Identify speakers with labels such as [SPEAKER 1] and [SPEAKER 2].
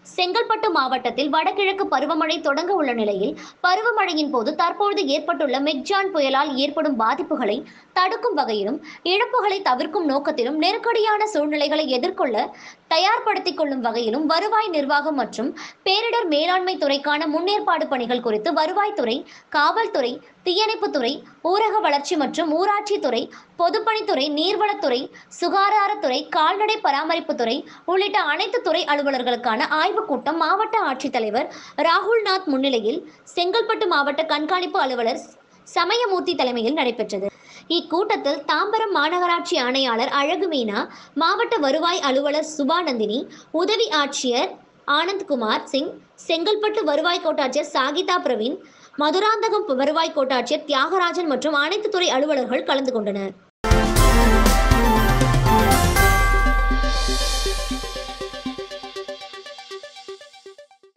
[SPEAKER 1] செங்கல்பட்டு மாவட்டத்தில் வடகிழக்கு பருவமழை தொடங்க உள்ள நிலையில் பருவமழையின் போது தற்பொழுது ஏற்பட்டுள்ள மெக்ஜான் புயலால் ஏற்படும் பாதிப்புகளை தடுக்கும் வகையிலும் இழப்புகளை தவிர்க்கும் நோக்கத்திலும் நெருக்கடியான சூழ்நிலைகளை எதிர்கொள்ள தயார்படுத்திக் கொள்ளும் வகையிலும் வருவாய் நிர்வாகம் மற்றும் பேரிடர் மேலாண்மை துறைக்கான முன்னேற்பாடு பணிகள் குறித்து வருவாய்த்துறை காவல்துறை தீயணைப்புத்துறை ஊரக வளர்ச்சி மற்றும் ஊராட்சித்துறை பொதுப்பணித்துறை நீர்வளத்துறை சுகாதாரத்துறை கால்நடை பராமரிப்புத்துறை உள்ளிட்ட அனைத்து துறை அலுவலர்களுக்கான ஆய்வுக் கூட்டம் மாவட்ட ஆட்சித்தலைவர் ராகுல்நாத் முன்னிலையில் செங்கல்பட்டு மாவட்ட கண்காணிப்பு அலுவலர் சமயமூர்த்தி தலைமையில் நடைபெற்றது இக்கூட்டத்தில் தாம்பரம் மாநகராட்சி ஆணையாளர் அழகு மீனா மாவட்ட வருவாய் அலுவலர் சுபாநந்தினி உதவி ஆட்சியர் ஆனந்த்குமார் சிங் செங்கல்பட்டு வருவாய் கோட்டாட்சியர் சாகிதா பிரவீன் மதுராந்தகம் வருவாய் கோட்டாட்சியர் தியாகராஜன் மற்றும் அனைத்து துறை அலுவலர்கள் கலந்து கொண்டனர்